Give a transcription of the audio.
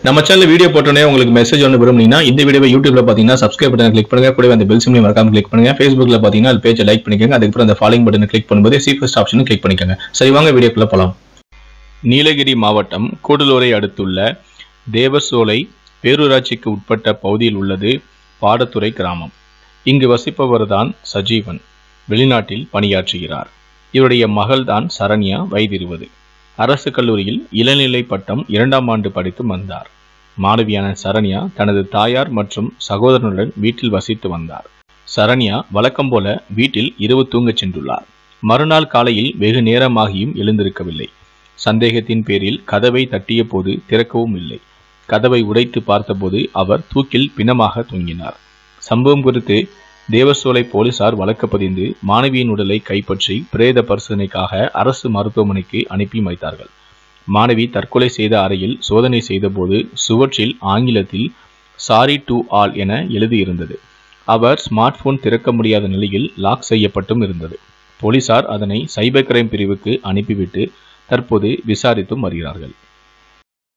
நம்ம channel video போட்டோன்னே உங்களுக்கு மெசேஜ் ஒன்று விரும்புனீங்கன்னா இந்த வீடியோவை யூடியூப்ல பார்த்தீங்கன்னா சப்ஸ்கிரைப் பட்டன் கிளிக் பண்ணுங்க கூடவே அந்த பெல் சிம்லையும் மறக்காம கிளிக் பண்ணுங்க ஃபேஸ்புக்ல பார்த்தீங்கன்னா அது பேஜை லைக் பண்ணிக்கோங்க அதுக்கப்புறம் அந்த ஃபாலோயிங் பட்டனை கிளிக் பண்ணும்போது சி ஃபர்ஸ்ட் ஆப்ஷனும் கிளிக் பண்ணிக்கோங்க சரி வாங்க வீடியோக்குள்ள போலாம் நீலகிரி மாவட்டம் கூடலூரை அடுத்துள்ள தேவசோலை பேரூராட்சிக்கு உட்பட்ட பகுதியில் உள்ளது பாடத்துறை கிராமம் இங்கு வசிப்பவர்தான் சஜீவன் வெளிநாட்டில் பணியாற்றுகிறார் இவருடைய மகள்தான் சரண்யா வயது இருபது அரசு கல்லூரியில் இளநிலை பட்டம் இரண்டாம் ஆண்டு படித்து வந்தார் மாணவியான சரண்யா தனது தாயார் மற்றும் சகோதரனுடன் வீட்டில் வசித்து வந்தார் சரண்யா வழக்கம் போல வீட்டில் இரவு தூங்கச் சென்றுள்ளார் மறுநாள் காலையில் வெகு நேரமாகியும் எழுந்திருக்கவில்லை சந்தேகத்தின் பேரில் கதவை தட்டிய போது திறக்கவும் இல்லை கதவை உடைத்து பார்த்தபோது அவர் தூக்கில் பிணமாக தூங்கினார் சம்பவம் குறித்து தேவசோலை போலீசார் வழக்கு பதிந்து மாணவியின் உடலை கைப்பற்றி பிரேத பரிசோதனைக்காக அரசு மருத்துவமனைக்கு அனுப்பி வைத்தார்கள் மாணவி தற்கொலை செய்த அறையில் சோதனை செய்தபோது சுவற்றில் ஆங்கிலத்தில் சாரி டு ஆல் என எழுதியிருந்தது அவர் ஸ்மார்ட் போன் திறக்க முடியாத நிலையில் லாக் செய்யப்பட்டும் இருந்தது போலீசார் அதனை சைபர் கிரைம் பிரிவுக்கு அனுப்பிவிட்டு தற்போது விசாரித்தும் வருகிறார்கள்